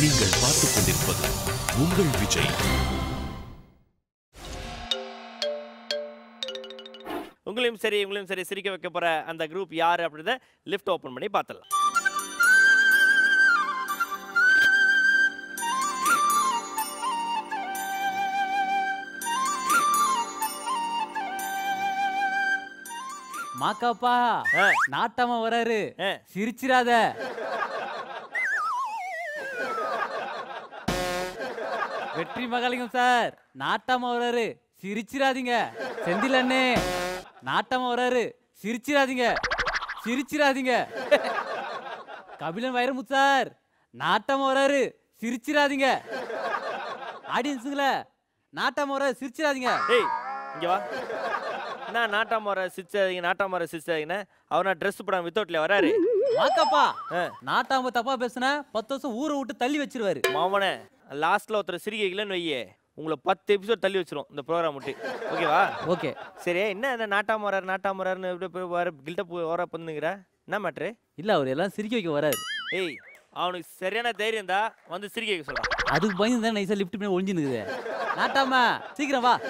நீங்கள் பார்த்துக் கொண்டிருப்பது உங்கள் விஜய் உங்களையும் சரி உங்களையும் சரி சிரிக்க வைக்க போற அந்த குரூப் யாரு அப்படின்றத லிஃப்ட் ஓபன் பண்ணி பார்த்துடலாம் மாக்காப்பா ஆ. நாட்டாம வராரு ஆ. சிரிச்சிராத வெற்றி மகாலிங்கம் சார் நாட்டாம வராரு சிரிச்சிராதீங்க செந்தில் அண்ணே நாட்டாம வராரு சிரிச்சிராதீங்க சிரிச்சிராதீங்க கபிலன் வைரமுத்து சார் நாட்டாம வராரு சிரிச்சிராதீங்க ஆடியன்ஸுங்கள நாட்டாம வராரு சிரிச்சிராதீங்க ஏய் இங்க வா என்ன நாட்டாம வர சிரிச்சாதீங்க நாட்டாம வர சிரிச்சாதீங்கன்னு அவர் நான் ட்ரெஸ் படம் வித்தவுட்ல வராரு மாக்காப்பா ஆ. நாட்டாம தப்பா பேசுனா பத்து வருஷம் ஊரை விட்டு தள்ளி வச்சிருவாரு மாமனே லாஸ்ட்ல ஒருத்தர் சிரிக்கலன்னு வையே உங்களை பத்து எபிசோட் தள்ளி வச்சிரும் இந்த ப்ரோக்ராம் விட்டு ஓகேவா ஓகே சரி என்ன என்ன நாட்டாம வராரு நாட்டாம வராருன்னு எப்படி போய் வர கில்ட்ட போய் வர பண்ணுங்கிற என்ன மேட்ரு இல்ல அவர் எல்லாம் சிரிக்க வைக்க வராரு ஏய் அவனுக்கு சரியான தைரியம் தான் வந்து சிரிக்க வைக்க சொல்றான் அதுக்கு பயந்து தான் நைஸா லிஃப்ட் பண்ணி ஒளிஞ்சு நிக்குது நாட்டாம சீக்கிரம் வா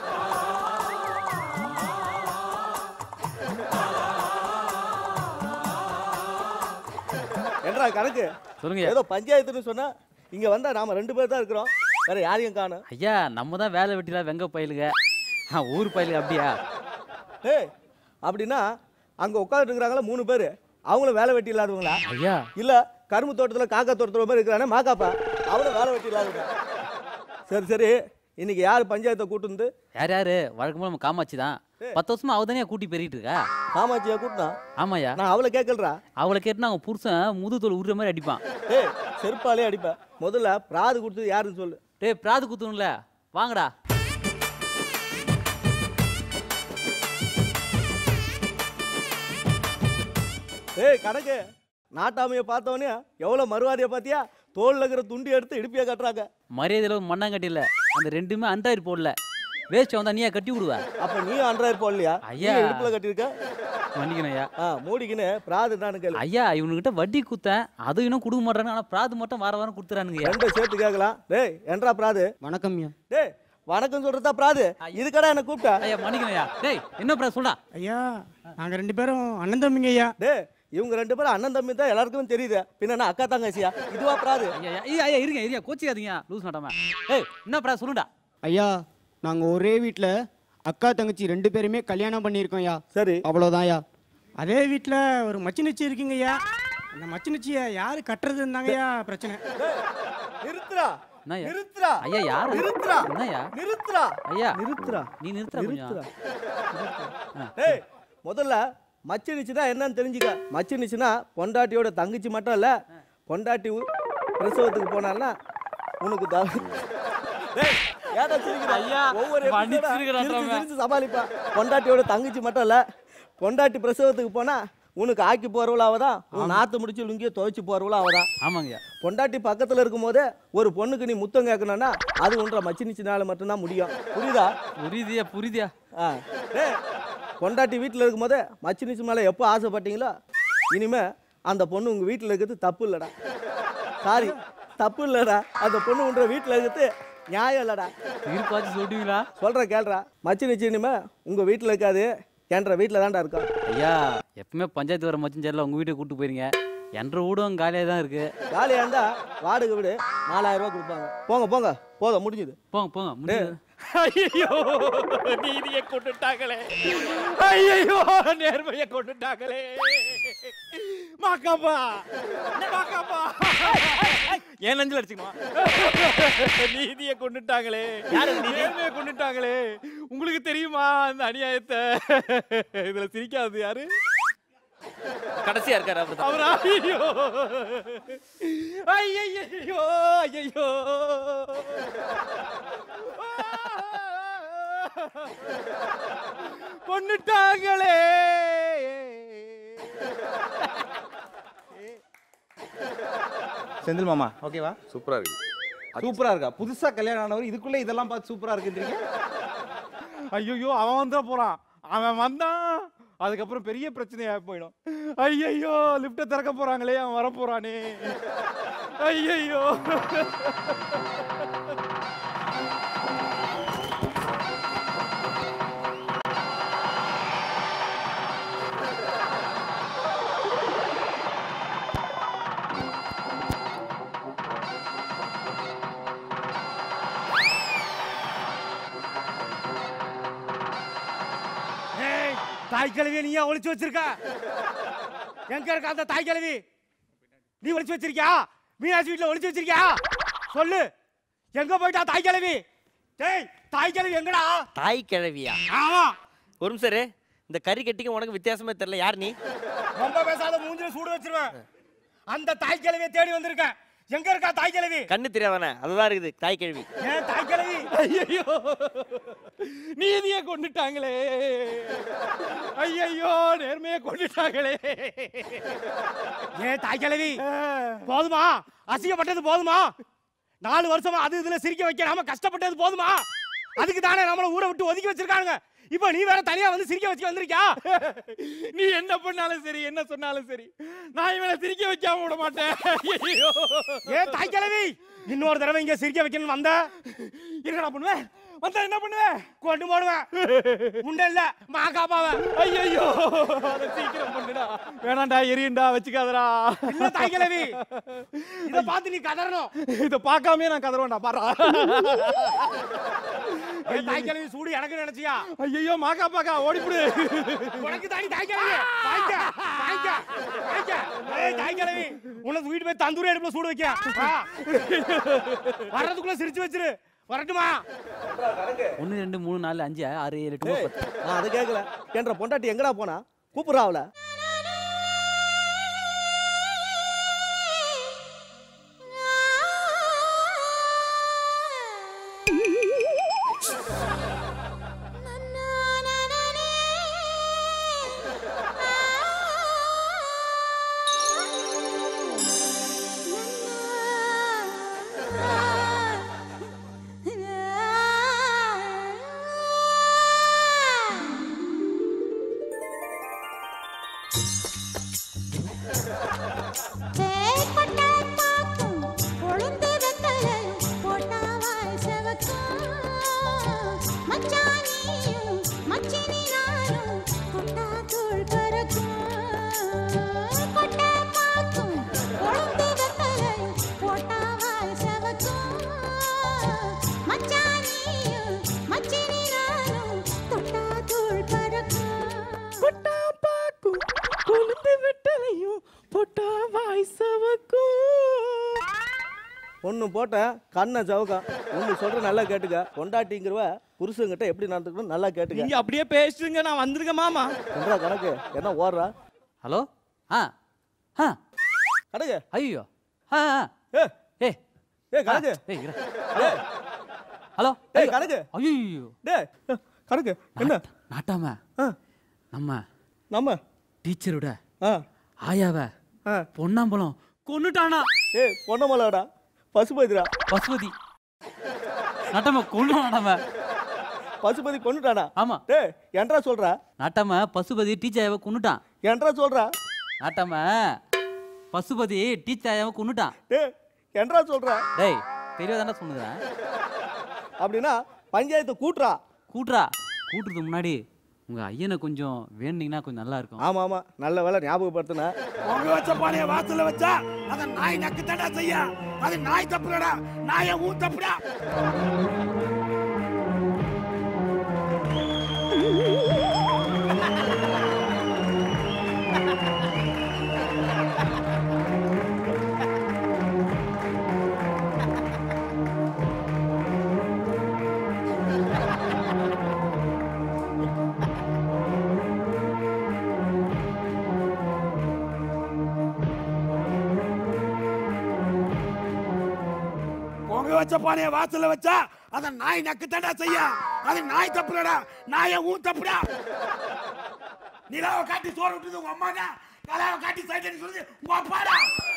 என்றா கணக்கு சொல்லுங்க ஏதோ பஞ்சாயத்துன்னு சொன்னா இங்க வந்தா நாம ரெண்டு பேர் தான் இருக்கிறோம் வேற யாரையும் காணும் ஐயா நம்ம தான் வேலை வெட்டிலாம் வெங்க பயிலுங்க ஆ, ஊர் பயிலுங்க அப்படியா ஏய் அப்படின்னா அங்க உட்காந்துட்டு இருக்கிறாங்களா மூணு பேர் அவங்களும் வேலை வெட்டி இல்லாதவங்களா ஐயா இல்ல கரும்பு தோட்டத்துல காக்கா தோட்டத்துல மாதிரி இருக்கிறானே மாக்காப்பா அவனும் வேலை வெட்டி இல்லாதவங்க சரி சரி இன்னைக்கு யார் பஞ்சாயத்தை கூட்டு வந்து யார் யாரு வழக்கமா நம்ம காமாட்சி தான் பத்து வருஷமா அவ தானே கூட்டி பெருகிட்டு இருக்கா காமாட்சியா கூட்டினா ஆமாய்யா நான் அவளை கேட்கலடா அவளை கேட்டுனா அவன் புருஷன் முதுதோல் உருற மாதிரி அடிப்பான் ஏய் செருப்பாலே அடிப்பேன் முதல்ல பிராது கொடுத்தது யாருன்னு சொல்லு டேய் பிராது குத்துணும்ல வாங்கடா ஏய் கணக்கு நாட்டாமையை பார்த்தவனே எவ்வளோ மறுவாதியை பார்த்தியா தோல்ல இருக்கிற துண்டி எடுத்து இடுப்பியை கட்டுறாங்க மரியாதையில் ஒரு மண்ணாங்கட்டி இல்ல அந்த ரெண்டுமே அண்டாயிரம் போடல வேஸ்ட் வந்தா நீயா கட்டி விடுவ அப்ப நீ அன்றாயிரம் போடலையா ஐயா. ஐயா இடுப்புல கட்டியிருக்க மன்னிக்கணும் ஐயா ஆ மூடிக்கின்னு பிராது நான் கேளு ஐயா இவனுக்கிட்ட வட்டி குத்தேன் அது இன்னும் கொடுக்க மாட்டாங்க ஆனா பிராது மட்டும் வார வாரம் கொடுத்துறானுங்க ரெண்டு சேர்த்து கேட்கலாம் டேய் என்றா பிராது வணக்கம்யா டேய் வணக்கம் சொல்றதா பிராது இதுக்கடா என்ன கூப்பிட்ட ஐயா மன்னிக்கணும் ஐயா டேய் என்ன பிராது சொல்டா ஐயா நாங்கள் ரெண்டு பேரும் அண்ணன் தம்பிங்க ஐயா டேய் இவங்க ரெண்டு பேரும் அண்ணன் தம்பி தான் எல்லாருக்கும் தெரியுது பின்ன என்ன அக்கா தங்கச்சியா இதுவா பிராது ஐயா ஐயா, ஐயா ஐயா இருங்க இருங்க கோச்சிக்காதீங்க லூஸ் மாட்டாம ஏய் என்ன பிராது சொல்லுடா ஐயா நாங்கள் ஒரே வீட்டில் அக்கா தங்கச்சி ரெண்டு பேருமே கல்யாணம் பண்ணியிருக்கோம் ஐயா சரி அவ்வளோதான் ஐயா அதே வீட்டில் ஒரு மச்சினச்சி இருக்குங்க ஐயா அந்த மச்சினச்சியை யார் கட்டுறதுன்னு தாங்கய்யா பிரச்சனை டேய், நிறுத்துறா என்ன ஐயா? நிறுத்துறா ஐயா யாரு நிறுத்துறா என்னய்யா? நிறுத்துறா ஐயா நிறுத்துறா நீ நிறுத்துற கொஞ்சம் நிறுத்துறா டேய் முதல்ல மச்சினிச்சுனா என்னன்னு தெரிஞ்சுக்க மச்சினிச்சுனா பொண்டாட்டியோட தங்கச்சி மட்டும் இல்ல பொண்டாட்டி உ- பிரசவத்துக்கு போனான்னா உனக்கு த- டேய், ஏன்டா சிரிக்கிற? ஐயா, ஒவ்வொரு episode ஆ மன்னிச்சிருங்கடா சிரிச்சு தம்பி. சிரிச்சு சமாளிப்பா பொண்டாட்டியோட தங்கச்சி மட்டும் இல்ல பொண்டாட்டி பிரசவத்துக்கு போனா உனக்கு ஆக்கி போறவளா அவதான் உன் நாத்து முடிச்சு லுங்கிய துவைச்சு போறவளா அவதான் ஆமாங்கய்யா பொண்டாட்டி பக்கத்துல இருக்கும்போதே ஒரு பொண்ணுக்கு நீ முத்தம் கேட்கணும்னா அது உன்ற மச்சினிச்சினால மட்டும்தான் முடியும் புரியுதா புரியுதியா புரியுதியா ஆ டேய் பொண்டாட்டி வீட்டில் இருக்கும்போதே மச்சினிச்சு மேலே எப்போ ஆசைப்பட்டீங்களோ இனிமே அந்த பொண்ணு உங்கள் வீட்டில் இருக்கிறது தப்பு இல்லைடா சாரி தப்பு இல்லைடா அந்த பொண்ணு உன்ற வீட்டில் இருக்கிறது நியாயம் இல்லைடா இருப்பாச்சு சொல்லுவீங்களா சொல்கிற கேள்றா மச்சினிச்சு இனிமே உங்கள் வீட்டில் இருக்காது என்ற வீட்டில் தான்டா இருக்கோம் ஐயா எப்பவுமே பஞ்சாயத்து வர மச்சும் சரியில்ல உங்க வீட்டுக்கு கூட்டு போயிருங்க என்ற வீடும் காலியாக தான் இருக்கு காலியாக இருந்தா வாடகை வீடு நாலாயிரம் ரூபா கொடுப்பாங்க போங்க போங்க போதும் முடிஞ்சுது போங்க போங்க முடிஞ்சது ஐயோ நீதியை கொண்டுட்டாங்களே ஐயோ நேர்மையை கொண்டுட்டாங்களே மாக்காப்பா மாக்காப்பா ஏன் நஞ்சல் அடிச்சுக்கணும் நீதியை கொண்டுட்டாங்களே நேர்மையை கொண்டுட்டாங்களே உங்களுக்கு தெரியுமா அந்த அநியாயத்தை இதுல சிரிக்காது யாரு கடைசியா இருக்காரு அவர் அவரா ஐயோ ஐயோ ஐயோ கொன்னுட்டாங்களே செந்தில் மாமா ஓகேவா சூப்பரா இருக்கு சூப்பரா இருக்கா புதுசா கல்யாணம் ஆனவர் இதுக்குள்ள இதெல்லாம் பார்த்து சூப்பரா இருக்குன்றீங்க ஐயோ அவன் வந்துட போறான் அவன் வந்தான் அதுக்கப்புறம் பெரிய பிரச்சனையா போயிடும் ஐயோ லிஃப்ட்டை திறக்க போறாங்களே அவன் வர போறானே ஐயோ ஏய் தாய் கிழவி நீ ஏன் ஒளிச்சு வச்சிருக்க எங்க இருக்க அந்த தாய் கிழவி நீ ஒளிச்சு வச்சிருக்கியா மீனாட்சி வீட்டுல ஒளிச்சு வச்சிருக்கியா சொல்லு எங்க போயிட்டா தாய் கிழவி டேய் தாய் கிழவி எங்கடா தாய் கிழவியா ஆமா ஒரு நிமிஷம் இரு. இந்த கறி கட்டிக்கு உனக்கு வித்தியாசமே தெரியல யார் நீ ரொம்ப பேசாத மூஞ்சில சூடு வச்சிருவேன் அந்த தாய் கிழவியை தேடி வந்திருக்கேன் எங்க இருக்கா தாய் கிழவி கண்ணு தெரியாதானே அதுதான் இருக்குது தாய் கிழவி ஏன் தாய் கிழவி ஐயோ நீதியை கொண்டுட்டாங்களே ஐயோ நேர்மையை கொண்டுட்டாங்களே ஏன் தாய் கிழவி போதுமா அசிங்கப்பட்டது போதுமா நாலு வருஷமா அது இதுல சிரிக்க வைக்க நாம கஷ்டப்பட்டது போதுமா அதுக்கு தானே நம்மள ஊரை விட்டு ஒதுக்கி வச்சிருக்காங்க இப்போ நீ வேற தனியா வந்து சிரிக்க வச்சு வந்திருக்கியா நீ என்ன பண்ணாலும் சரி என்ன சொன்னாலும் சரி நான் இவனை சிரிக்க வைக்காம விட மாட்டேன் ஐயோ ஏன் தாய் கிழவி இன்னொரு தடவை இங்க சிரிக்க வைக்கணும் வந்த என்னடா பண்ணுவேன் வந்தா என்ன பண்ணுவேன் கொண்டு போடுவேன் உண்ட இல்ல மாக்காப்பாவ ஐயோ அதை சீக்கிரம் பண்ணுடா வேணாண்டா எரியுண்டா வச்சுக்காதடா இல்ல தாய் கிழவி இத பார்த்து நீ கதறணும் இத பார்க்காமயே நான் கதறுவேன்டா பாரா ஏன் தாய் கிழவி சூடு எனக்கு நினைச்சியா ஐயோ மாக்கா பாக்கா ஓடிப்புடு உனக்கு தாடி தாய் கிழவி வாங்கிக்க வாங்கிக்க வாங்கிக்க ஏய் தாய் கிழவி உனக்கு வீட்டு போய் தந்தூரி அடுப்புல சூடு வைக்க வா. வர்றதுக்குள்ள சிரிச்சு வச்சிரு வரட்டுமா ஒன்று ரெண்டு மூணு நாலு அஞ்சு ஆறு ஏழு எட்டு ஒன்பது, பத்து நான் அதை கேட்கல என்ற பொண்டாட்டி எங்கடா போனா கூப்பிடுறா அவளை ஒன்று போட்டேன் கண்ணை சவுக்கம் ஒன்று சொல்ற நல்லா கேட்டுக்க பொண்டாட்டிங்கிறவ புருஷங்கிட்ட எப்படி நடந்துக்கணும் நல்லா கேட்டுக்க நீங்க அப்படியே பேசுங்க நான் வந்திருக்கேன் மாமா என்னடா கணக்கு என்ன ஓடுறா ஹலோ ஆ ஆ கணக்கு ஐயோ ஆ ஆ. ஏ ஏ ஏ கணக்கு ஏய் இரு. ஹலோ ஹலோ ஏய், கணக்கு. ஐயோ டே கணக்கு என்ன நாட்டாம ஆ, நம்ம நம்ம டீச்சரோட ஆ ஆயாவ ஆ பொன்னாம்பலம் கொன்னுட்டானா ஏ பொன்னமலாடா பசுபதிடா பசுபதி நாட்டாம கொன்னுட்டான் நாட்டாம பசுபதி கொண்டுட்டானா ஆமா டே என்றா சொல்றா நாட்டாம பசுபதி டீச்சராவை கொன்னுட்டான் என்றா சொல்றா நாட்டாம பசுபதி டீச்சராவை கொன்னுட்டான் டே என்றா சொல்றா டேய் தெரியாதாண்டா சொன்னுதேன் அப்படின்னா பஞ்சாயத்து கூட்டுறா கூட்டுறா கூட்டுறதுக்கு முன்னாடி உங்க ஐயனை கொஞ்சம் வேணுனீங்கன்னா கொஞ்சம் நல்லா இருக்கும் ஆமா ஆமா நல்ல வேலை ஞாபகப்படுத்தின உங்க வச்ச பானைய வாசல்ல வச்சா அத நாய் நக்கு தடா செய்ய அது நாய் தப்புலடா நாய ஊ தப்புடா பொங்க வச்ச பானைய வாசல்ல வச்சா அத நாய் நக்கு தடா செய்ய அது நாய் தப்புலடா நாய ஊ தப்புடா நிலாவை காட்டி சோறு விட்டுது உங்க அம்மாடா கலாவை காட்டி சைட்ல சொல்லுது உங்க அப்பாடா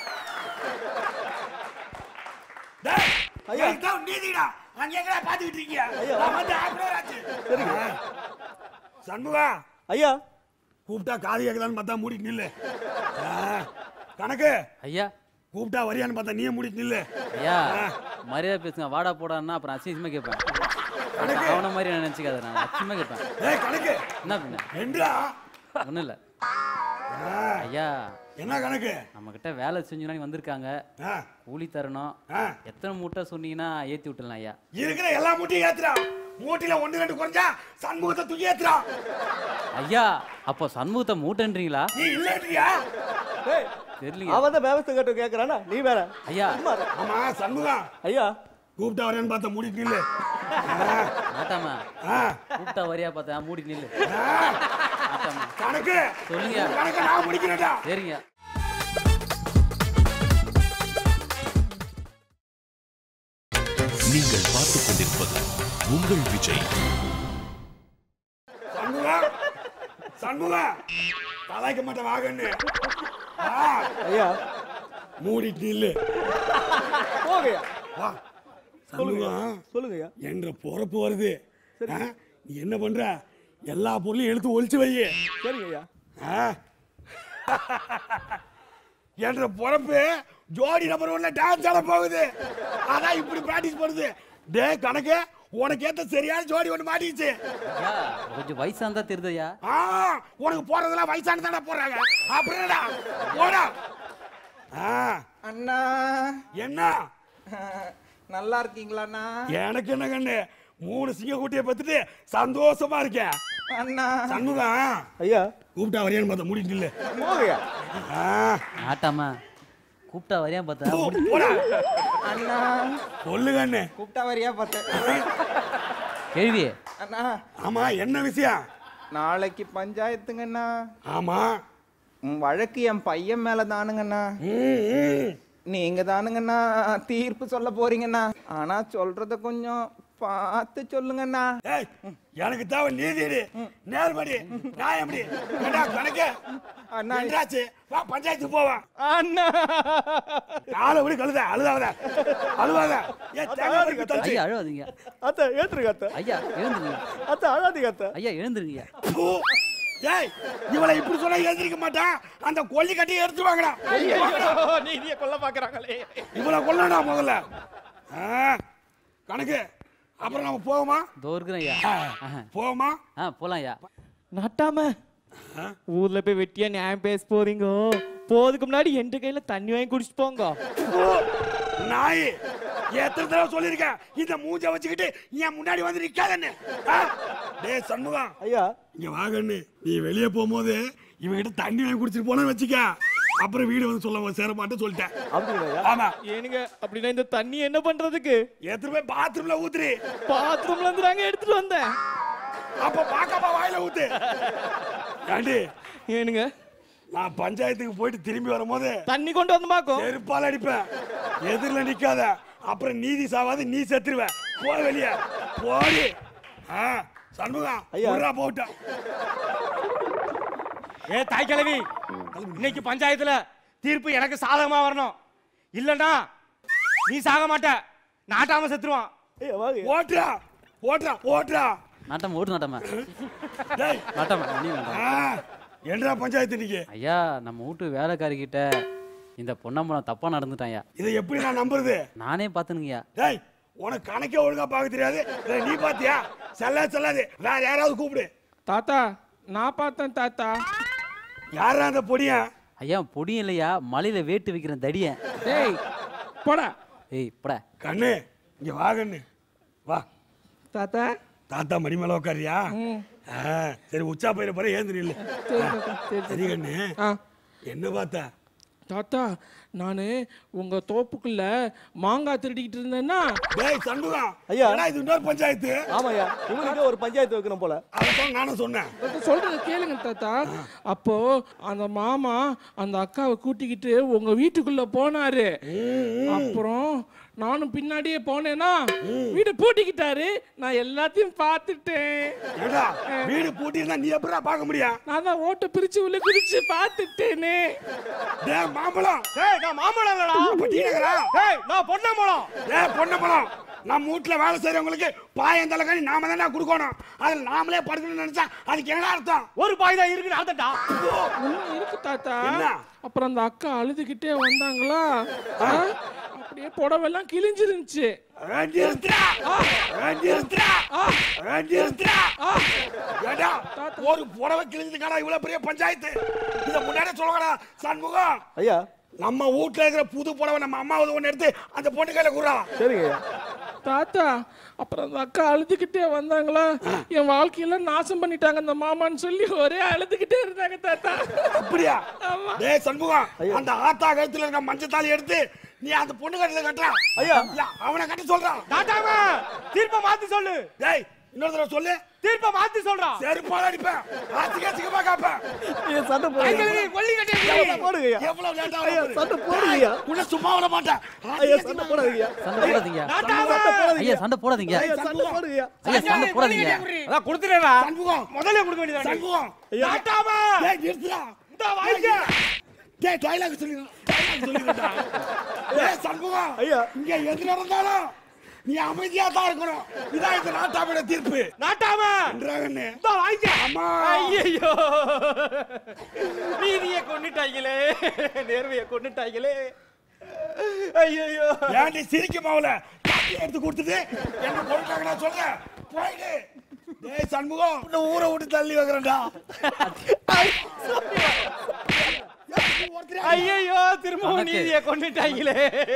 டேய் ஐயா. ஐயா நீதிடா அங்க எங்கடா பாத்துக்கிட்டு இருக்கீங்க ஐயா. நான் வந்து half an hour ஆச்சு சரிங்க சண்முகா ஐயா கூப்பிட்டா காது கேட்கலான்னு பார்த்தா மூடி நில்லு ஆ, கணக்கு ஐயா கூப்பிட்டா வரியான்னு பார்த்தா நீயே மூடிட்டு நில்லு ஐயா மரியாதை பேசுங்க வாடா போடான்னா அப்புறம் அசிங்கமா கேட்பேன் அவன மாதிரி நான் நினைச்சுக்காத நான் அசிங்கமா கேட்பேன் ஏய் கணக்கு என்ன பின்ன என்றா ஒண்ணும் இல்ல ஐயா என்ன கணக்கு நம்ம கிட்ட வேலை செஞ்சுனா நீ வந்திருக்காங்க ஆ, கூலி தரணும் ஆ. எத்தனை மூட்டை சொன்னீங்கன்னா ஏத்தி விட்டுலாம் ஐயா இருக்கிற எல்லா மூட்டையும் ஏத்துறா மூட்டையில ஒண்ணு ரெண்டு குறைஞ்சா சண்முகத்தை தூக்கி ஏத்துறா ஐயா அப்போ சண்முகத்தை மூட்டைன்றீங்களா நீ இல்லைன்றியா ஏய் தெரியலையா அவன் தான் விவசாய கேட்டு கேட்கறானா நீ வேற ஐயா சும்மா இரு. ஆமா சண்முகம் ஐயா கூப்பிட்டா வரேன்னு பார்த்தா மூடிட்டு நில்லு நாட்டாமா ஆ, கூப்பிட்டா வரியா பார்த்தா மூடி நில்லு ஆ, நாட்டாமா கணக்கு சொல்லுங்க. உன் கணக்கை நான் முடிக்கிறேன்டா சரிங்க நீங்கள் பார்த்துக் கொண்டிருப்பது உங்கள் விஜய் சண்முகம் சண்முகம் கலாய்க்க மாட்டேன் வாகன்னு வா ஐயா மூடிட்டு நில்லு போகையா வா சண்முகம் சொல்லுங்க ஐயா என்ற பொறப்பு வருது ஆ, நீ என்ன பண்ற எல்லா பொருளையும் எடுத்து ஒளிச்சு வை சரிங்க ஐயா ஆ? என்ற பொறப்பு ஜோடி நம்பர் ஒன்ல டான்ஸ் ஆட போகுது அதான் இப்படி பிராக்டிஸ் பண்ணுது டே கணக்கு உனக்கு ஏத்த சரியான ஜோடி ஒன்று மாட்டிக்கிச்சு ஐயா கொஞ்சம் வயசா இருந்தா தெரியுது ஐயா ஆ உனக்கு போறதெல்லாம் வயசான தானே போடுறாங்க அப்புறம் என்னடா போடா ஆ அண்ணா என்ன நல்லா இருக்கீங்களாண்ணா எனக்கு என்ன கண்ணு மூணு சிங்க குட்டியை பத்துட்டு சந்தோஷமா இருக்கேன் அண்ணா சண்முகம் ஐயா கூப்பிட்டா வரையான்னு பார்த்தா முடிட்டு இல்ல போகையா நாட்டாமா கூப்பிட்டா வரியா பார்த்தா மூடி- போடா அண்ணா சொல்லு கண்ணு கூப்பிட்டா வரியா பார்த்தேன் கேள்வி அண்ணா ஆமா என்ன விஷயம் நாளைக்கு பஞ்சாயத்துங்கண்ணா ஆமா உம், வழக்கு என் பையன் மேல தானுங்கண்ணா ம், ம். நீங்க தானுங்கண்ணா தீர்ப்பு சொல்ல போறீங்கண்ணா ஆனா சொல்றத கொஞ்சம் பார்த்து சொல்லுங்கண்ணா ஏய் எனக்கு தேவை நீதிடி நேர்மடி நியாயமடி ஏண்டா கணக்கு அண்ணா. என்னாச்சு வா பஞ்சாயத்துக்கு போவா அண்ணா காலை விடு கழுத அழுதாத அழுவாத ஏ தேங்காய் பறிப்பு தச்சு. ஐயா அழுவாதீங்க அத்தை ஏத்துருங்க அத்தை ஐயா எழுந்துருங்க அத்தை அழாதீங்க அத்தை ஐயா எழுந்துருங்க பூ. ஏய் இவளை இப்படி சொன்னா எழுந்திருக்க மாட்டான் அந்த கொல்லி கட்டி எடுத்து வாங்கடா நீதியை கொல்ல பாக்குறாங்களே இவளை கொல்லடா முதல்ல ஆ, கணக்கு அப்புறம் நம்ம போவோமா இதோ இருக்கிறேன் ஐயா ஆ, போவோமா ஆ போலாம் ஐயா நட்டாம ஊர்ல போய் வெட்டியா நியாயம் பேச போறீங்க போறதுக்கு முன்னாடி என் கையில தண்ணி வாங்கி குடிச்சிட்டு போங்க பூ. நாய் எத்தனை தடவை சொல்லியிருக்கேன் இந்த மூஞ்ச வச்சுக்கிட்டு என் முன்னாடி வந்து நிக்காதன்னு ஆ? டேய் சண்முகம் ஐயா இங்க வாகன்னு நீ வெளியே போகும்போது இவகிட்ட தண்ணி வாங்கி குடிச்சிட்டு போனா வச்சுக்க அப்புறம் வீடு வந்து சொல்ல சேர மாட்டேன்னு சொல்லிட்டேன் அப்படிங்களா ஐயா ஆமா ஏனுங்க அப்படின்னா இந்த தண்ணி என்ன பண்றதுக்கு எடுத்துட்டு போய் பாத்ரூம்ல ஊத்துறி பாத்ரூம்ல இருந்து நாங்க எடுத்துட்டு வந்தேன் அப்ப பாக்காம வாயில ஊத்து ஏண்டி ஏனுங்க நான் பஞ்சாயத்துக்கு போயிட்டு திரும்பி வரும்போது தண்ணி கொண்டு வந்து பாக்கும் செருப்பால் அடிப்பேன் எதிரில நிக்காத அப்புறம் நீதி சாவாது நீ செத்துருவ போ வெளிய போடி ஆ சண்முகம் ஐயா. ஐயா போட்டா ஏ தாய் கிழவி இன்னைக்கு பஞ்சாயத்துல தீர்ப்பு எனக்கு சாதகமா வரணும் இல்லன்னா நீ சாக மாட்ட நாட்டாம செத்துருவான் ஐயா வாங்க ஓட்டுறா ஓட்டுறா ஓட்டுறா நாட்டாமா ஓடு நாட்டாமா டேய் நாட்டாமா நீ வேண்டாம் ஆ, என்னடா பஞ்சாயத்து இன்னைக்கு ஐயா நம்ம வீட்டு வேலைக்காரிக்கிட்ட இந்த பொன்னம்பலம் தப்பா நடந்துட்டான் ஐயா இதை எப்படி நான் நம்புறது நானே பார்த்துனுங்கய்யா டேய் உனக்கு கணக்கே ஒழுங்கா பார்க்க தெரியாது இதை நீ பாத்தியா செல்லாது செல்லாது வேற யாராவது கூப்பிடு தாத்தா நான் பார்த்தேன் தாத்தா யாரா அந்த பொடியா ஐயா பொடியும் இல்லையா மலையில வேட்டு வைக்கிற தடியன் டேய் போடா ஏய் பட கண்ணு இங்க வா கண்ணு வா தாத்தா தாத்தா மடி மேல உட்காரியா ஆ, சரி உச்சா பயிர போற ஏந்து நில்லு சரி தாத்தா சரி சரி கண்ணு ஆ என்ன பார்த்த தாத்தா நான் உங்க தோப்புக்குள்ள மாங்காய் திருடிக்கிட்டு இருந்தேன்னா டேய் சண்முகம் ஐயா. என்னடா இது இன்னொரு பஞ்சாயத்து ஆமா ஐயா இவனுக்கு ஒரு பஞ்சாயத்து வைக்கணும் போல அதான் நானும் சொன்னேன் தாத்தா, சொல்றது கேளுங்க தாத்தா அப்போ அந்த மாமா அந்த அக்காவை கூட்டிக்கிட்டு உங்க வீட்டுக்குள்ள போனாரு அப்புறம் நானும் பின்னாடியே போனேன்னா வீடு பூட்டிக்கிட்டாரு நான் எல்லாத்தையும் பார்த்துட்டேன் ஏடா வீடு பூட்டியிருந்தா நீ எப்படா பார்க்க முடியும் நான் தான் ஓட்ட பிரிச்சு உள்ள குதிச்சு பார்த்துட்டேனே டேய் மாம்பழம் ஏய் நான் மாம்பழம் இல்லடா அப்ப டீ நகரா ஏய் நான் பொன்னம்பழம் டேய் பொன்னம்பழம் நம்ம வீட்டுல வேலை செய்யறவங்களுக்கு பாயம் தலைக்காணி நாம தானே கொடுக்கணும் அதுல நாமளே படுக்கணும்னு நினைச்சா அதுக்கு என்ன அர்த்தம் ஒரு பாய் தான் இருக்குன்னு அர்த்தம்டா ஒண்ணும் இருக்கு தாத்தா என்ன? அப்புறம் அந்த அக்கா அழுதுகிட்டே வந்தாங்களா ஆ, அப்படியே புடவெல்லாம் கிழிஞ்சிருந்துச்சு நிறுத்துடா. நிறுத்துடா. நிறுத்துடா. ஏண்டா, ஒரு புடவை கிழிஞ்சதுக்கான இவ்வளவு பெரிய பஞ்சாயத்து இத முன்னாடியே சொல்லக்கூடா சண்முகம் ஐயா நம்ம வீட்டுல இருக்கிற புது புடவை நம்ம அம்மாவது ஒண்ணு எடுத்து அந்த பொண்ணு கையில குடுறா சரிங்க ஐயா தாத்தா அப்புறம் அந்த அக்கா அழுதுகிட்டே வந்தாங்களா என் வாழ்க்கையில நாசம் பண்ணிட்டாங்க அந்த மாமான்னு சொல்லி ஒரே அழுதுகிட்டே இருந்தாங்க தாத்தா அப்படியா ஆமா. டேய் சண்முகம் அந்த ஆத்தா கழுத்துல இருக்க மஞ்சள் தாலி எடுத்து நீ அந்த பொண்ணு கழுத்துல கட்டுறா ஐயா. இல்ல, அவனை கட்ட சொல்றான் டாட்டாமா தீர்ப்பை மாத்தி சொல்லு டேய் இன்னொரு தடவை சொல்லு தீர்ப்பை மாத்தி சொல்றான் செருப்பால அடிப்பேன் ஆத்திக்க சிக்கமா காப்பேன் ஐயா சண்டை தாய் போடுங்க கிழவி கொல்லி கட்டி ஐயா, போடுங்க ஐயா எவ்வளவு லேட்டா ஐயா சண்டை போடுங்க ஐயா உன்னை சும்மா விட மாட்டேன் ஐயா சண்டை போடாதீங்க ஐயா சண்டை போடாதீங்க நாட்டாமா ஐயா சண்டை போடாதீங்க ஐயா சண்டை போடுங்க ஐயா ஐயா சண்டை போடாதீங்க அதான் கொடுத்துறேடா சண்முகம் முதல்ல கொடுக்க வேண்டியது சண்முகம் நாட்டாமா டேய் நிறுத்துடா இந்த வாய்க்க டேய் டைலாக் சொல்லு டைலாக் சொல்லுடா டேய் சண்முகம் ஐயா. இங்க எது நடந்தாலும் நீ அமைதியா தான் இருக்கணும் இதான் இந்த நாட்டாமையோட தீர்ப்பு நாட்டாமா என்றாங்கன்னு இந்த வாய்க்க அம்மா ஐயோ நீதியை கொன்னுட்டாங்களே நேர்மையை கொன்னுட்டாங்களே ஐயோ ஏன்டி சிரிக்க மாவுல காப்பி எடுத்து கொடுத்துட்டு என்ன போயிட்டாங்க நான் சொல்றேன் போயிடு டேய் சண்முகம் உன்னை ஊரை விட்டு தள்ளி வைக்கிறேன்டா ஐயோ திரும்பவும் கணக்கு. நீதியை கொன்னுட்டாங்களே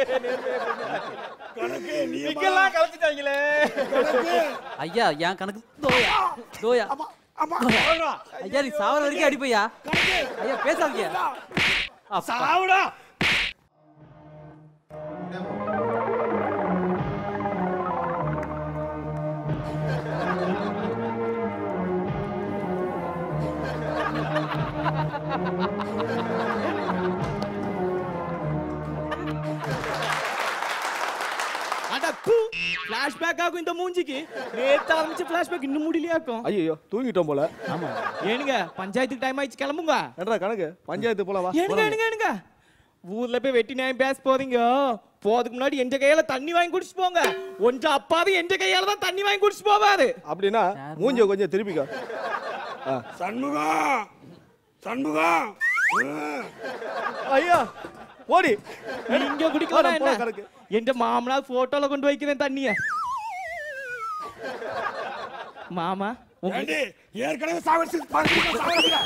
கணக்கு நீ இங்கெல்லாம் கலைச்சிட்டாங்களே கணக்கு ஐயா என் கணக்கு தோயா தோயா அம்மா அம்மா ஐயா நீ சாவர வரைக்கும் அடிப்பையா கணக்கு ஐயா பேசாதீங்க அப்பா. சாவுடா அட பூ ஃபிளாஷ்பேக் ஆகும் இந்த மூஞ்சிக்கு நேத்து ஆரம்பிச்ச ஃபிளாஷ்பேக் இன்னும் முடியலையாக்கும் ஐயோ தூங்கிட்டோம் போல ஆமா ஏனுங்க பஞ்சாயத்துக்கு டைம் ஆயிடுச்சு கிளம்புங்க என்னடா கணக்கு பஞ்சாயத்து போல வா ஏனுங்க ஏனுங்க ஏனுங்க ஊர்ல போய் வெட்டி நியாயம் பேச போறீங்க போறதுக்கு முன்னாடி எந்த கையால தண்ணி வாங்கி குடிச்சு போங்க ஒன்ற அப்பாவே எந்த கையால தான் தண்ணி வாங்கி குடிச்சு போவாரு அப்படின்னா மூஞ்சிய கொஞ்சம் திருப்பிக்கோ சண்முகம் சண்முகம் ம். ஐயா ஓடி இங்க குடிக்கலாம் போடா, என்ன கணக்கு. என்ற மாமனார் போட்டோல கொண்டு வைக்கிறேன் தண்ணிய மாமா உங்க- ஏண்டி ஏற்கனவே சாவடிச்சு பத்து சாவடிக்கிறேன்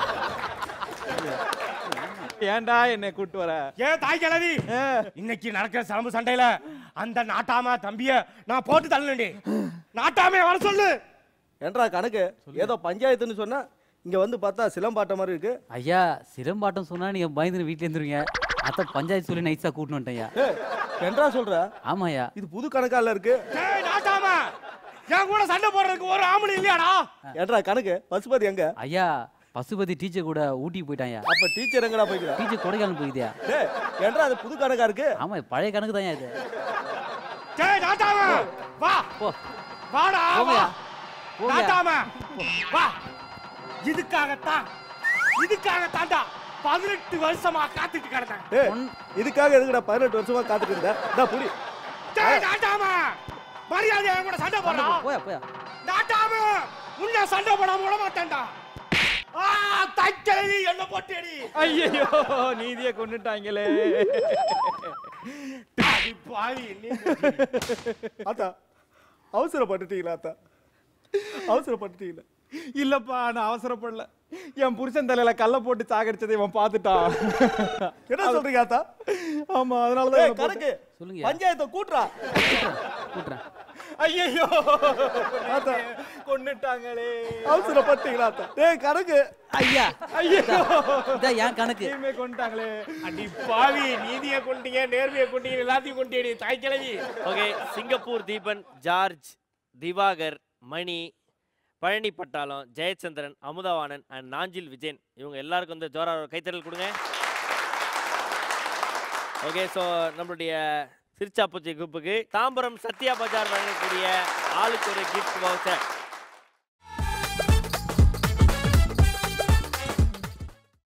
ஏன்டா என்னை கூட்டு வர ஏன் தாய் கிழவி இன்னைக்கு நடக்கிற சலம்பு சண்டையில அந்த நாட்டாமா தம்பிய நான் போட்டு தள்ளி நாட்டாமே வர சொல்லு என்றா கணக்கு ஏதோ பஞ்சாயத்துன்னு சொன்னா இங்க வந்து பார்த்தா சிலம்பாட்டம் மாதிரி இருக்கு ஐயா சிலம்பாட்டம் சொன்னா நீங்க பயந்து வீட்டுல இருந்துருவீங்க அத்த பஞ்சாயத்து சொல்லி நைஸா கூட்டின்னு வந்துட்டேன் ஐயா ஏய், என்றா சொல்ற ஆமாய்யா இது புது கணக்கால இருக்கு ஏய் நாட்டாமா என் கூட சண்டை போடுறதுக்கு ஒரு ஆம்பளை இல்லையாடா என்றா கணக்கு பசுபதி எங்க ஐயா பசுபதி டீச்சர் கூட ஊட்டி போயிட்டாயா அப்ப டீச்சர் எங்கடா போய்க்கிறா டீச்சர் கொடைக்கானல் போயிதியா டேய் என்றா அது புது கணக்கா இருக்கு ஆமா பழைய கணக்கு தான் இது ஏய் நாட்டாமா வா போ வாடா வா போங்கயா போங்கயா நாட்டாமா வா இதுக்காகத்தான் இதுக்காகத்தான்டா பதினெட்டு வருஷமா காத்துட்டு கிடந்தேன் டேய் இதுக்காக எதுக்குடா பதினெட்டு வருஷமா காத்துட்டு இருந்த டா புடி டேய் நாட்டாமா மரியாதை என் கூட சண்டை போடா போயா போயா நாட்டாமா உன்னை சண்டை போடாம விட மாட்டேன்டா ஆ தைக்கலவி என்ன போட்டேடி ஐயோ நீதியை கொண்டுட்டாங்களே அடி பாவி நீ ஆத்தா அவசரப்பட்டுட்டீங்களா ஆத்தா அவசரப்பட்டுட்டீங்களா இல்லப்பா நான் அவசரப்படல என் புருஷன் தலையில கல்ல போட்டு சாகடிச்சதை இவன் பார்த்துட்டான் என்ன சொல்றீங்க ஆத்தா ஆமா அதனாலதான் டேய் இவனை போட்டு- கணக்கு சொல்லுங்க பஞ்சாயத்தை கூட்டுறா கூட்டுறேன் ஐயோ கொன்னுட்டாங்களே அவசரப்பட்டீங்களா ஆத்தா டேய் கணக்கு ஐயா ஐயோ இதான் என் கணக்கு இனிமே கொன்னுட்டாங்களே அடி பாவி நீதியை கொண்டீங்க நேர்மையை கொண்டீங்க எல்லாத்தையும் கொண்டீடி தாய் கிழவி okay Singapore Deepan George Diwakar Mani Palani Pattalam Jayachandran Amudhavanan and Nanjil Vijayan இவங்க எல்லாருக்கும் வந்து ஜோரா ஒரு கைத்தறல் கொடுங்க ஓகே ஸோ நம்மளுடைய சிரிச்சாப்பூச்சி குரூப்புக்கு தாம்பரம் சத்யா பஜார் வழங்கக்கூடிய ஆளுக்கு ஒரு கிஃப்ட் வவுச்சர்